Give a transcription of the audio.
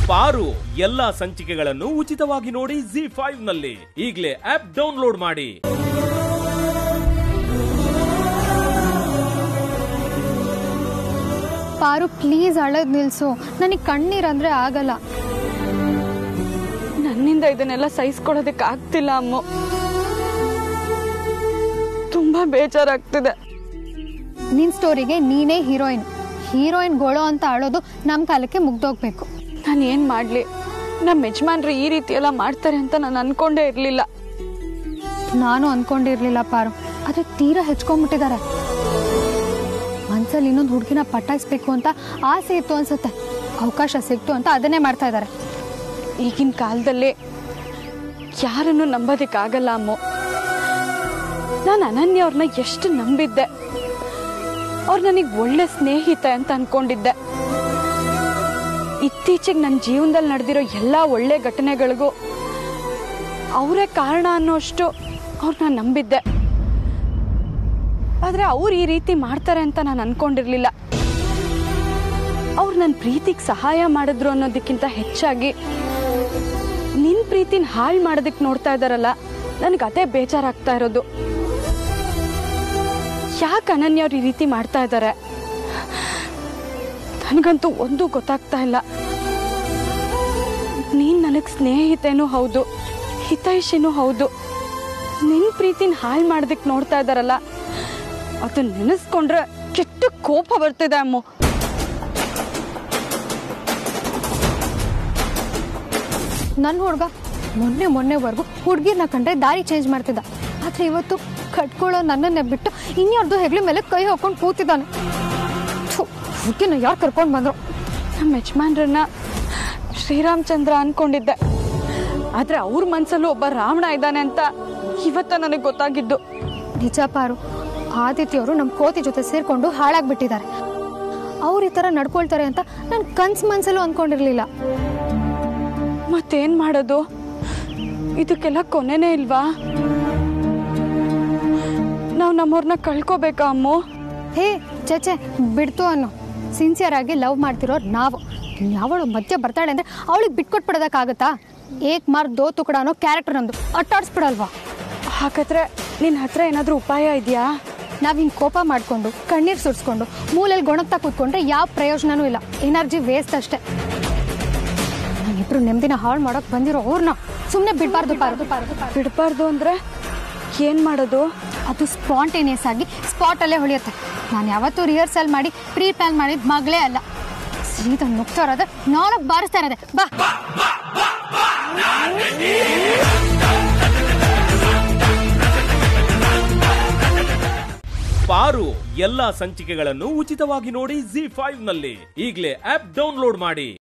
ಪಾರು ಎಲ್ಲಾ ಸಂಚಿಕೆಗಳನ್ನು ಉಚಿತವಾಗಿ ನೋಡಿ ಜಿ ಫೈವ್ ನಲ್ಲಿ ಈಗಲೇ ಆಪ್ ಡೌನ್ಲೋಡ್ ಮಾಡಿ ಪಾರು ಪ್ಲೀಸ್ ಅಳೋದ್ ನಿಲ್ಸು ನನಗೆ ಕಣ್ಣೀರಂದ್ರೆ ಆಗಲ್ಲ ನನ್ನಿಂದ ಇದನ್ನೆಲ್ಲ ಸಹಿಸ್ಕೊಳ್ಳೋದಕ್ಕೆ ಆಗ್ತಿಲ್ಲ ಅಮ್ಮ ತುಂಬಾ ಬೇಜಾರಾಗ್ತಿದೆ ನಿನ್ ಸ್ಟೋರಿಗೆ ನೀನೇ ಹೀರೋಯಿನ್ ಹೀರೋಯಿನ್ ಗೋಳೋ ಅಂತ ಅಳೋದು ನಮ್ಮ ಕಾಲಕ್ಕೆ ಮುಗ್ದೋಗ್ಬೇಕು ನಾನು ಏನ್ ಮಾಡ್ಲಿ ನಮ್ಮ ಯಜಮಾನ್ರು ಈ ರೀತಿ ಎಲ್ಲ ಮಾಡ್ತಾರೆ ಅಂತ ನಾನು ಅನ್ಕೊಂಡೇ ಇರ್ಲಿಲ್ಲ ನಾನು ಅನ್ಕೊಂಡಿರ್ಲಿಲ್ಲ ಪಾರು ಆದ್ರೆ ತೀರಾ ಹೆಚ್ಕೊಂಡ್ಬಿಟ್ಟಿದ್ದಾರೆ ಮನ್ಸಲ್ಲಿ ಇನ್ನೊಂದು ಹುಡುಗಿನ ಪಟಾಯಿಸ್ಬೇಕು ಅಂತ ಆಸೆ ಇತ್ತು ಅನ್ಸುತ್ತೆ ಅವಕಾಶ ಸಿಕ್ತು ಅಂತ ಅದನ್ನೇ ಮಾಡ್ತಾ ಇದ್ದಾರೆ ಈಗಿನ ಕಾಲದಲ್ಲಿ ಯಾರನ್ನು ನಂಬೋದಕ್ಕಾಗಲ್ಲ ಅಮ್ಮ ನಾನು ಅನನ್ಯ ಅವ್ರನ್ನ ಎಷ್ಟು ನಂಬಿದ್ದೆ ಅವ್ರು ನನಗೆ ಒಳ್ಳೆ ಸ್ನೇಹಿತೆ ಅಂತ ಅನ್ಕೊಂಡಿದ್ದೆ ಇತ್ತೀಚೆಗೆ ನನ್ನ ಜೀವನದಲ್ಲಿ ನಡೆದಿರೋ ಎಲ್ಲ ಒಳ್ಳೆ ಘಟನೆಗಳಿಗೂ ಅವರೇ ಕಾರಣ ಅನ್ನೋಷ್ಟು ಅವ್ರನ್ನ ನಂಬಿದ್ದೆ ಆದ್ರೆ ಅವ್ರು ಈ ರೀತಿ ಮಾಡ್ತಾರೆ ಅಂತ ನಾನು ಅನ್ಕೊಂಡಿರ್ಲಿಲ್ಲ ಅವ್ರು ನನ್ನ ಪ್ರೀತಿಗೆ ಸಹಾಯ ಮಾಡಿದ್ರು ಅನ್ನೋದಕ್ಕಿಂತ ಹೆಚ್ಚಾಗಿ ನಿನ್ ಪ್ರೀತಿನ ಹಾಳು ಮಾಡೋದಕ್ಕೆ ನೋಡ್ತಾ ಇದ್ದಾರಲ್ಲ ನನಗೆ ಅದೇ ಬೇಜಾರಾಗ್ತಾ ಇರೋದು ಯಾಕೆ ಅನನ್ಯ ಅವ್ರು ಈ ರೀತಿ ಮಾಡ್ತಾ ಇದ್ದಾರೆ ನನಗಂತೂ ಒಂದು ಗೊತ್ತಾಗ್ತಾ ಇಲ್ಲ ನೀನ್ ನನಗ್ ಸ್ನೇಹಿತೆನೂ ಹೌದು ಹಿತೈಷಿನೂ ಹೌದು ನಿನ್ ಪ್ರೀತಿನ ಹಾಳು ಮಾಡೋದಕ್ಕೆ ನೋಡ್ತಾ ಇದ್ದಾರಲ್ಲ ಅದನ್ನ ನೆನೆಸ್ಕೊಂಡ್ರೆ ಕೆಟ್ಟ ಕೋಪ ಬರ್ತಿದೆ ಅಮ್ಮ ನನ್ನ ಹುಡುಗ ಮೊನ್ನೆ ಮೊನ್ನೆವರೆಗೂ ಹುಡುಗಿರ್ನ ಕಂಡ್ರೆ ದಾರಿ ಚೇಂಜ್ ಮಾಡ್ತಿದ್ದ ಆದ್ರೆ ಇವತ್ತು ಕಟ್ಕೊಳ್ಳೋ ನನ್ನನ್ನೇ ಬಿಟ್ಟು ಇನ್ಯಾರ್ದು ಹೆಗ್ಲ ಮೇಲೆ ಕೈ ಹಾಕೊಂಡು ಕೂತಿದ್ದಾನೆ ಹುಡುಗಿನ ಯಾರು ಕರ್ಕೊಂಡು ಬಂದ್ರು ನಮ್ಮ ಯಜಮಾನ್ರನ್ನ ಶ್ರೀರಾಮಚಂದ್ರ ಅನ್ಕೊಂಡಿದ್ದೆ ಆದ್ರೆ ಅವ್ರ ಮನ್ಸಲ್ಲೂ ಒಬ್ಬ ರಾವಣ ಇದ್ದಾನೆ ಅಂತ ಇವತ್ತ ನನಗೆ ಗೊತ್ತಾಗಿದ್ದು ನಿಜ ಪಾರು ಆದಿತ್ಯವರು ನಮ್ಮ ಕೋತಿ ಜೊತೆ ಸೇರ್ಕೊಂಡು ಹಾಳಾಗ್ಬಿಟ್ಟಿದ್ದಾರೆ ಅವ್ರು ಈ ಥರ ನಡ್ಕೊಳ್ತಾರೆ ಅಂತ ನಾನು ಕನ್ಸು ಮನ್ಸಲ್ಲೂ ಅಂದ್ಕೊಂಡಿರ್ಲಿಲ್ಲ ಮತ್ತೇನ್ ಮಾಡೋದು ಇದಕ್ಕೆಲ್ಲ ಕೊನೆನೇ ಇಲ್ವಾ ನಾವು ನಮ್ಮವ್ರನ್ನ ಕಳ್ಕೋಬೇಕಾ ಅಮ್ಮು ಹೇ ಚಚೆ ಬಿಡ್ತು ಅನ್ನೋ ಸಿನ್ಸಿಯರ್ ಆಗಿ ಲವ್ ಮಾಡ್ತಿರೋರು ನಾವು ಯಾವಳು ಮಧ್ಯ ಬರ್ತಾಳೆ ಅಂದ್ರೆ ಅವಳಿಗೆ ಬಿಟ್ಕೊಟ್ಬಿಡೋದಕ್ಕಾಗತ್ತಾ ಏಕ್ ಮಾರ್ಕ್ ದೋ ತುಕಡ ಅನ್ನೋ ಕ್ಯಾರೆಕ್ಟರ್ ನಮ್ದು ಅಟ್ಟಾಡ್ಸ್ಬಿಡಲ್ವಾ ಹಾಗಾದ್ರೆ ನಿನ್ನ ಹತ್ರ ಏನಾದ್ರೂ ಉಪಾಯ ಇದೆಯಾ ನಾವು ಹಿಂಗೆ ಕೋಪ ಮಾಡಿಕೊಂಡು ಕಣ್ಣೀರು ಸುರಿಸ್ಕೊಂಡು ಮೂಲೆಯಲ್ಲಿ ಗೊಣಗ್ತಾ ಕೂತ್ಕೊಂಡ್ರೆ ಯಾವ ಪ್ರಯೋಜನನೂ ಇಲ್ಲ ಎನರ್ಜಿ ವೇಸ್ಟ್ ಅಷ್ಟೇ ನಾವಿಬ್ರು ನೆಮ್ಮದಿನ ಹಾಳು ಮಾಡೋಕೆ ಬಂದಿರೋ ಅವ್ರನ್ನ ಸುಮ್ಮನೆ ಬಿಡಬಾರ್ದು ಪಾರ್ದು ಪಾರ್ದು ಬಿಡಬಾರ್ದು ಅಂದ್ರೆ ಏನ್ ಮಾಡೋದು ಅದು ಸ್ಪಾಂಟೇನಿಯಸ್ ಆಗಿ ಸ್ಪಾಟಲ್ಲೇ ಹೊಳಿಯುತ್ತೆ ನಾನು ಯಾವತ್ತೂ ರಿಹರ್ಸಲ್ ಮಾಡಿ ಪ್ರೀ ಪ್ಲಾನ್ ಮಾಡಿದ ಮಗಳೇ ಅಲ್ಲ ಸೀದಾ ನುಗ್ತಾ ಇರೋದೆ ನಾಲ್ಕು ಬಾರಿಸ್ತಾ ಇರೋದೆ ಬಾ ಪಾರು ಎಲ್ಲಾ ಸಂಚಿಕೆಗಳನ್ನು ಉಚಿತವಾಗಿ ನೋಡಿ ಜಿ ಫೈವ್ ನಲ್ಲಿ ಈಗಲೇ ಆಪ್ ಡೌನ್ಲೋಡ್ ಮಾಡಿ